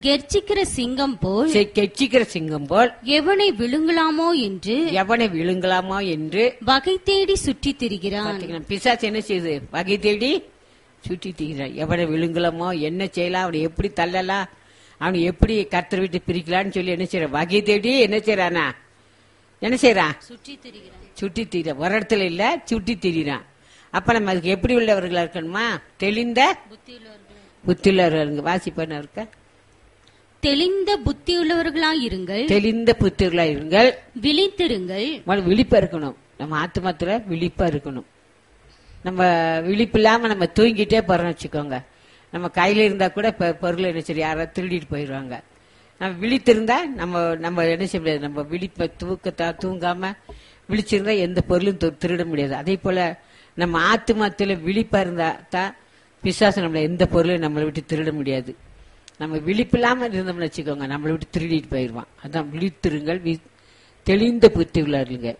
கெர்ச்சிக்கிற சிங்கம் போல் செ- கெச்சிக்கிற சிங்கம் போல் எவனை விழுங்கலாமோ என்று எவனை விழுங்கலாமா என்று வகை தேடி சுற்றித் திரிகிறான் பாத்தீங்கன்னா பிசாசு என்ன செய்யுது வகை தேடி சுற்றி தீகிறான் எவனை விழுங்கலாமோ என்ன செய்யலாம் அவனை எப்படி தள்ளலாம் அவனை எப்படி கர்த்தர் விட்டு பிரிக்கலாம்னு சொல்லி என்ன செய்யறான் வகை தேடி என்ன செய்யறானா என்ன செய்யறான் சுற்றித் திரிகிறான் சுற்றி தீர ஒரு இடத்துல இல்ல சுற்றி திரிறான் அப்ப நம்ம அதுக்கு எப்படி உள்ளவர்களா இருக்கணுமா தெளிந்த புத்தியுள்ளவர்கள் வாசிப்பன இருக்க தெளிந்த புத்தியுள்ளவர்களாயிருங்கள் தெளிந்த புத்திகளா இருங்கள் விழித்திருங்கள் முதல்ல விழிப்பா இருக்கணும் நம்ம ஆத்மாத்துல விழிப்பா இருக்கணும் நம்ம விழிப்பு இல்லாம நம்ம தூங்கிட்டே போறோம்னு வச்சுக்கோங்க நம்ம கையில இருந்தா கூட இப்ப பொருள் என்ன சரி யாராவது திருடிட்டு போயிடுவாங்க நம்ம விழித்திருந்தா நம்ம நம்ம என்ன செய்ய முடியாது நம்ம விழிப்ப தூக்கத்தா தூங்காம விழிச்சிருந்தா எந்த பொருளும் து- திருட முடியாது அதே போல நம்ம ஆத்மாத்துல விழிப்பா இருந்தா தான் பிசாசு நம்மள எந்த பொருளையும் நம்மளை விட்டு திருட முடியாது நம்ம விழிப்பில்லாம இருந்தோம்னு வச்சுக்கோங்க நம்மளை விட்டு திருடிட்டு போயிடுவான் அதான் விழித்திருங்கள் வி- தெளிந்த புத்தி உள்ளாருங்க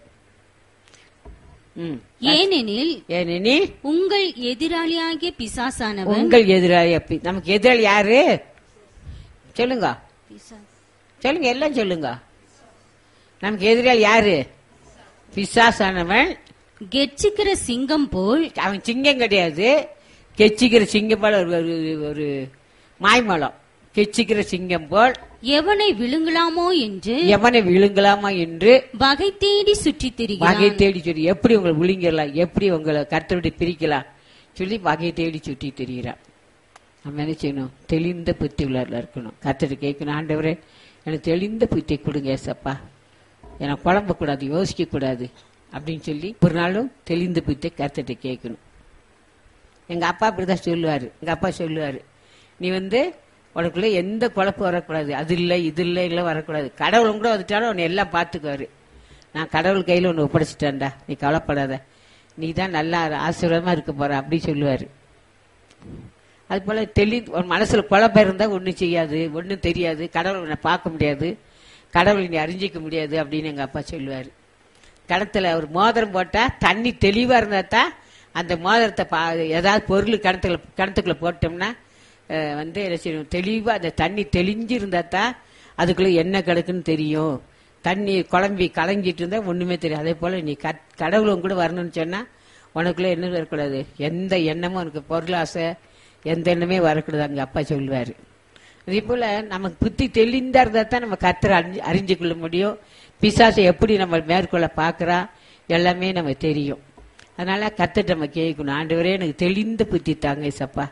ம் ஏனெனில் ஏனெனில் உங்கள் எதிராளியாகிய பிசாசானவன் உங்கள் எதிராளி அப்படி நமக்கு எதிராளி யாரு சொல்லுங்க சொல்லுங்க எல்லாம் சொல்லுங்க நமக்கு எதிராளி யாரு பிசாசானவன் கெர்ச்சிக்கிற சிங்கம் போல் அவன் சிங்கம் கிடையாது கெச்சிக்கிற சிங்கம் போல ஒரு ஒரு- ஒரு மாய்மலம் கெச்சிக்கிற சிங்கம் போல் எவனை விழுங்கலாமோ என்று எவனை விழுங்கலாமா என்று வகை தேடி சுற்றித் வகை திரிகிறான் தேடி சொல்லி எப்படி உங்களை விழுங்கிடலாம் எப்படி உங்களை கர்த்தருடைய பிரிக்கலாம் சொல்லி வகை தேடி சுற்றி தெரிகிறான் நம்ம என்ன செய்யணும் தெளிந்த புத்தி உள்ளாரில் இருக்கணும் கர்த்தர் கேட்கணும் ஆண்டவரே எனக்கு தெளிந்த புத்தி கொடுங்க ஏசப்பா எனக்கு குழம்ப கூடாது யோசிக்க கூடாது அப்படின்னு சொல்லி ஒரு நாளும் தெளிந்த புத்தி கர்த்தர்கிட்ட கேட்கணும் எங்க அப்பா அப்படிதான் சொல்லுவாரு எங்க அப்பா சொல்லுவாரு நீ வந்து உனக்குள்ள எந்த குழப்பம் வரக்கூடாது அது இல்லை இது இல்லை இல்லை வரக்கூடாது கடவுளும் கூட வந்துட்டாலும் அவனை எல்லாம் பார்த்துக்குவாரு நான் கடவுள் கையில ஒன்று ஒப்படைச்சிட்டேன்டா நீ கவலைப்படாத நீ தான் நல்லா ஆசீர்வாதமா இருக்க போற அப்படி சொல்லுவாரு அது போல தெளி ஒரு மனசுல குழப்பம் இருந்தா ஒன்றும் செய்யாது ஒன்றும் தெரியாது கடவுளை உன்னை பார்க்க முடியாது கடவுளை நீ அறிஞ்சிக்க முடியாது அப்படின்னு எங்க அப்பா சொல்லுவாரு கிணத்துல ஒரு மோதிரம் போட்டா தண்ணி தெளிவா இருந்தா தான் அந்த மோதிரத்தை பா ஏதாவது பொருள் கிணத்துல கிணத்துக்குள்ள போட்டோம்னா அஹ், வந்து என்ன செய்யணும் தெளிவா அந்த தண்ணி தெளிஞ்சு இருந்தா தான் அதுக்குள்ள என்ன கிடக்குன்னு தெரியும் தண்ணி குழம்பி கலங்கிட்டு இருந்தா ஒண்ணுமே தெரியும் அதே போல நீ கட்- கடவுளும் கூட வரணும்னு சொன்னா உனக்குள்ள என்ன வரக்கூடாது எந்த எண்ணமும் உனக்கு பொருளாசை எந்த எண்ணமே வரக்கூடாது அங்க அப்பா சொல்லுவாரு அதே போல நமக்கு புத்தி தெளிந்தா இருந்தா தான் நம்ம கர்த்தரை அறிஞ்சு அறிஞ்சு கொள்ள முடியும் பிசாசை எப்படி நம்ம மேற்கொள்ள பார்க்கறா எல்லாமே நம்ம தெரியும் அதனால கர்த்தர்ட்ட நம்ம கேட்கணும் ஆண்டவரே எனக்கு தெளிந்த புத்தி தாங்க சப்பா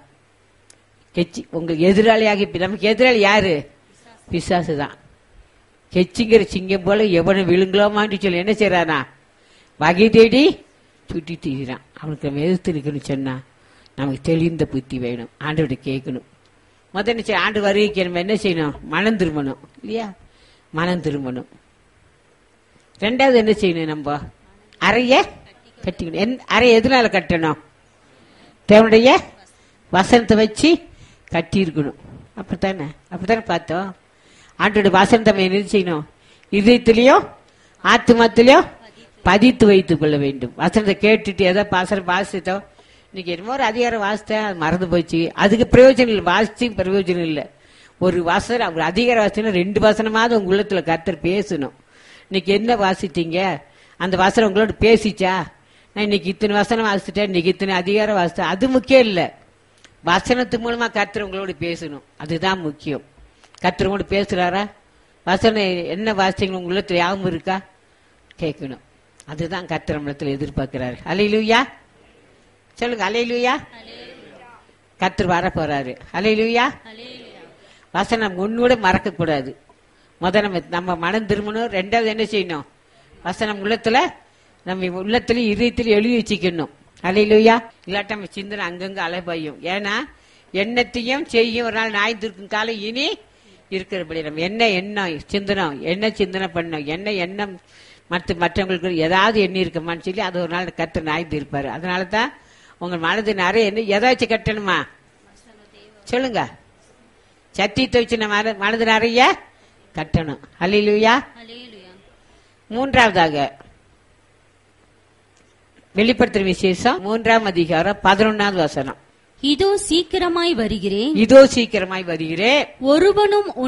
கெச்சி உங்களுக்கு எதிராளியாக இப்ப நமக்கு எதிராளி யாரு பிசாசு தான் கெச்சிங்கிற சிங்கம் போல எவனை விழுங்கலாமான்னு சொல்லி என்ன செய்யறானா வகை தேடி சுட்டி தீரான் அவனுக்கு நம்ம எதிர்த்து நிற்கணும்னு சொன்னா நமக்கு தெளிந்த புத்தி வேணும் ஆண்டவர்கிட்ட கேட்கணும் முதல்ல என்ன செய்ய ஆண்டு வருகைக்கு நம்ம என்ன செய்யணும் மனம் திரும்பணும் இல்லையா மனம் திரும்பணும் ரெண்டாவது என்ன செய்யணும் நம்ம அறைய கட்டிக்கணும் எந்த- அறை எதனால கட்டணும் தேவனுடைய வசனத்தை வச்சு கட்டி இருக்கணும் அப்படித்தானே அப்படித்தானே பார்த்தோம் ஆண்டோட வசனத்தை நம்ம என்ன செய்யணும் இதயத்திலையும் ஆத்துமத்திலையும் பதித்து வைத்துக் கொள்ள வேண்டும் வசனத்தை கேட்டுட்டு ஏதோ பாசனம் வாசித்தோம் இன்னைக்கு என்னமோ ஒரு அதிகாரம் வாசித்தேன் அது மறந்து போச்சு அதுக்கு பிரயோஜனம் இல்லை வாசிச்சு பிரயோஜனம் இல்லை ஒரு வசனம் ஒரு அதிகாரம் வாசினா ரெண்டு வசனமாவது உங்க உள்ளத்துல கர்த்தர் பேசணும் இன்னைக்கு என்ன வாசித்தீங்க அந்த வசனம் உங்களோட பேசிச்சா நான் இன்னைக்கு இத்தனை வசனம் வாசிச்சிட்டேன் இன்னைக்கு இத்தனை அதிகாரம் வாசித்தேன் அது முக்கியம் இல்லை வசனத்து மூலமா கர்த்தர் உங்களோட பேசணும் அதுதான் முக்கியம் கர்த்தர் உங்களோட பேசுறாரா வசனம் என்ன வாசித்தீங்க உங்க உள்ளத்துல ஞாபகம் இருக்கா கேட்கணும் அதுதான் கர்த்தர் நம்மளத்துல எதிர்பார்க்கிறாரு அலையிலுயா சொல்லுங்க அலையிலுயா கர்த்தர் வர போறாரு அலையிலுயா வசனம் ஒன்னோட மறக்க கூடாது முத நம்ம நம்ம மனம் திரும்பணும் ரெண்டாவது என்ன செய்யணும் வசனம் உள்ளத்துல நம்ம உள்ளத்துல இதயத்துல எழுதி வச்சுக்கணும் அலையிலுயா இல்லாட்ட நம்ம சிந்தனை அங்கங்க அலைபாயும் ஏன்னா எண்ணத்தையும் செய்யும் ஒரு நாள் நாய் இருக்கும் காலம் இனி இருக்கிறபடி நம்ம என்ன எண்ணம் சிந்தனம் என்ன சிந்தனை பண்ணோம் என்ன எண்ணம் மற்ற மற்றவங்களுக்கு ஏதாவது எண்ணி இருக்கமான்னு சொல்லி அது ஒரு நாள் கத்து நாய்ந்து இருப்பாரு அதனால தான் உங்க மனது நிறைய என்ன எதை வச்சு கட்டணுமா சொல்லுங்க சத்தியத்தை வச்சு நம்ம மன- மனது நிறைய கட்டணும் அல்லையா மூன்றாவதாக வெளிப்படுத்துற விசேஷம் மூன்றாம் அதிகாரம் பதினொன்னாவது வசனம் இதோ சீக்கிரமாய் வருகிறேன் இதோ சீக்கிரமாய் வருகிறேன் ஒருவனும்